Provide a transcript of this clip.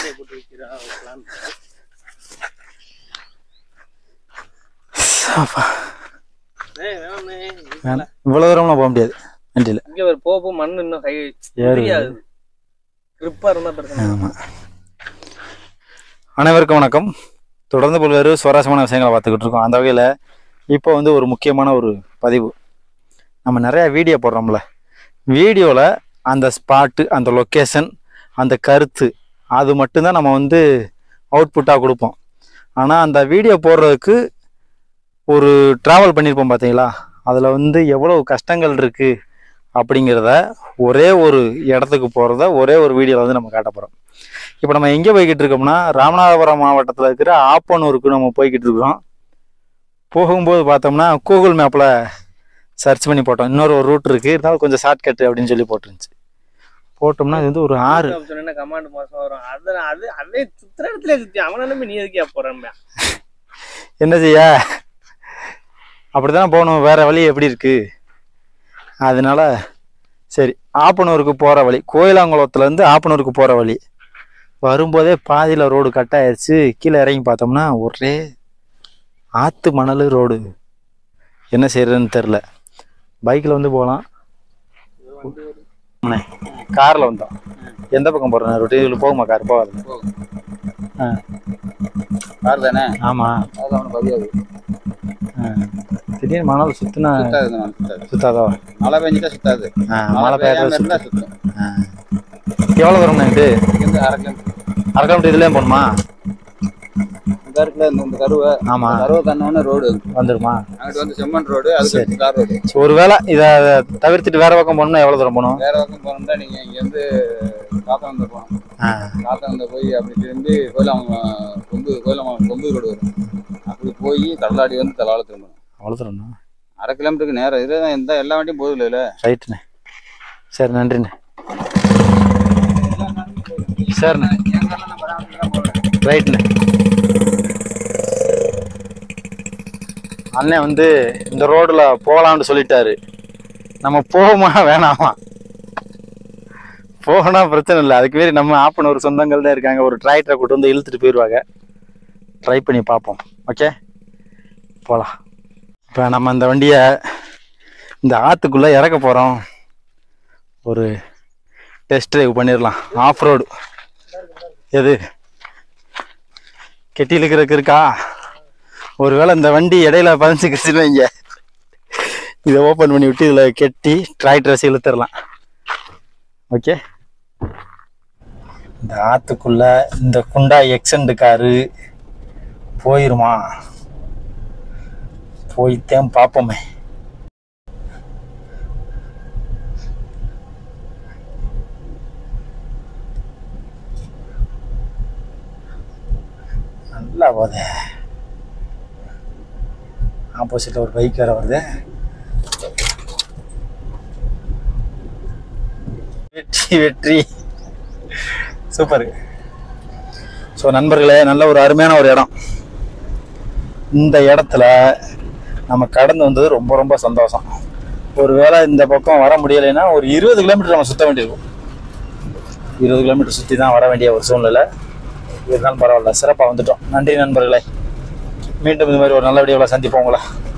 கண்ணாடியை போட்டு வைக்கிறா வைக்கலான்னு அப்பா. ஏய் வேணாம்ண்ணே வேணாம். இவ்வளவு தூரம்லாம் போக முடியாது வண்டியில இங்க ஒரு போக மண் இன்னும் கை ஏறு. தெரியாது கிரிப்பா இருந்தா பிரச்சனை ஆமா அனைவருக்கும் வணக்கம் தொடர்ந்து பல்வேறு சுவாரஸ்யமான விஷயங்களை பார்த்துக்கிட்டு இருக்கோம் அந்த வகையில் இப்போ வந்து ஒரு முக்கியமான ஒரு பதிவு நம்ம நிறைய வீடியோ போடுறோம்ல வீடியோவில் அந்த ஸ்பாட்டு அந்த லொக்கேஷன் அந்த கருத்து அது மட்டும்தான் நம்ம வந்து அவுட்புட்டாக கொடுப்போம் ஆனால் அந்த வீடியோ போடுறதுக்கு ஒரு ட்ராவல் பண்ணியிருப்போம் பார்த்தீங்களா அதில் வந்து எவ்வளவு கஷ்டங்கள் இருக்குது அப்படிங்கிறத ஒரே ஒரு இடத்துக்கு போகிறத ஒரே ஒரு வீடியோவில் வந்து நம்ம காட்ட போகிறோம் இப்போ நம்ம எங்கே போய்கிட்டு இருக்கோம்னா ராமநாதபுரம் மாவட்டத்தில் இருக்கிற ஆப்பனூருக்கு நம்ம போய்கிட்டு இருக்கிறோம் போகும்போது பார்த்தோம்னா கூகுள் மேப்பில் சர்ச் பண்ணி போட்டோம் இன்னொரு ஒரு ரூட் இருக்குது இருந்தாலும் கொஞ்சம் ஷார்ட்கட் அப்படின்னு சொல்லி போட்டுருந்துச்சு போட்டோம்னா இது வந்து ஒரு ஆறு சொன்னா கமாண்ட் மாசம் வரும் அது அது அதே சுத்துற இடத்துல சுத்தி அவன நம்பி நீ எதுக்கே போறேன் என்ன செய்ய அப்படித்தானே போகணும் வேற வழி எப்படி இருக்கு அதனால சரி ஆப்பனூருக்கு போகிற வழி கோயிலாங்குளத்துலேருந்து ஆப்பனூருக்கு போகிற வழி வரும்போதே பாதியில் ரோடு கட் ஆயிடுச்சு கீழே இறங்கி பார்த்தோம்னா ஒரே ஆற்று மணல் ரோடு என்ன செய்யறதுன்னு தெரில பைக்கில் வந்து போகலாம் காரில் வந்தோம் எந்த பக்கம் போகிறேன் ரொட்டீனில் போகுமா கார் போகாது ஆ கார் தானே ஆமாம் அது அவனுக்கு பதியாது திடீர்னு மணல் சுத்தினா சுத்தாது நம்ம சுத்தாது சுத்தாதோ மழை பெஞ்சிட்டா சுத்தாது ஆ, மழை மழை பெய்யாம பெய்யாத இருந்தா சுத்தும் சுத்தும் எவ்வளோ தூரம் இது இங்கிருந்து அரை கிலோமீட்டர் அரை கிலோமீட்டர் இதுலேயே போகணுமா இந்த இருக்குல்ல இந்த இந்த கருவை ஆமா இந்த கருவை தாண்டவொடனே ரோடு வந்துருமா அங்கிட்டு வந்து செம்மண் ரோடு அதுக்கு கார் ரோடு சரி, ஒருவேளை இதை தவிர்த்துட்டு வேற பக்கம் போகணும்னா எவ்வளோ தூரம் போகணும் வேற பக்கம் போனோம்னா நீங்க இங்க இருந்து காத்தாந்த போகணும் ஆ காத்தாந்த போய் அப்படி திரும்பி கோயிலாம கொம்பு கோயிலாம கொம்பு ரோடு வரும் அப்படி போய் கடலாடி வந்து தலால திரும்பணும் அவ்வளோ தூரம்ண்ணா அரை கிலோமீட்டருக்கு நேரம் இதுல எந்த எல்லா வண்டியும் போகுது இல்ல ரைட்டுண்ணே சரி நன்றிண்ணே சரிண்ணே ரைட்டுண்ணே அண்ணன் வந்து இந்த ரோட்ல போகலான்னு சொல்லிட்டாரு நம்ம போகுமா வேணாமா போகனா பிரச்சனை இல்லை அதுக்கு வேறு நம்ம ஆப்பனூர் சொந்தங்கள் தான் இருக்காங்க ஒரு டிராக்டரை கூட்டு வந்து இழுத்துட்டு போயிடுவாங்க ட்ரை பண்ணி பார்ப்போம் ஓகே போகலாம் இப்போ நம்ம இந்த வண்டியை இந்த ஆற்றுக்குள்ளே இறக்க போகிறோம் ஒரு டெஸ்ட் ட்ரைவ் பண்ணிடலாம் ஆஃப் ரோடு எது கெட்டி இழுக்கிறதுக்கு இருக்கா ஒருவேளை இந்த வண்டி இடையில பதிஞ்சுக்கிச்சுன்னு வைங்க இதை ஓப்பன் பண்ணி விட்டு இதில் கெட்டி டிராக்டர் வச்சு இழுத்துடலாம் ஓகே இந்த ஆற்றுக்குள்ள இந்த குண்டா எக்ஸண்ட் காரு போயிருமா போய்த்தேன் பார்ப்போமே நல்லா போதே ஆப்போசிட்ல ஒரு பைக் வேற வருது வெற்றி வெற்றி சூப்பர் ஸோ நண்பர்களே நல்ல ஒரு அருமையான ஒரு இடம் இந்த இடத்துல நம்ம கடந்து வந்தது ரொம்ப ரொம்ப சந்தோஷம் ஒருவேளை இந்த பக்கம் வர முடியலைன்னா ஒரு இருபது கிலோமீட்டர் நம்ம சுத்த வேண்டியிருக்கும் இருபது கிலோமீட்டர் சுற்றி தான் வர வேண்டிய ஒரு சூழ்நிலை இருந்தாலும் பரவாயில்ல சிறப்பாக வந்துட்டோம் நன்றி நண்பர்களே மீண்டும் இது மாதிரி ஒரு நல்ல வீடியோவில் சந்திப்போம் உங்களை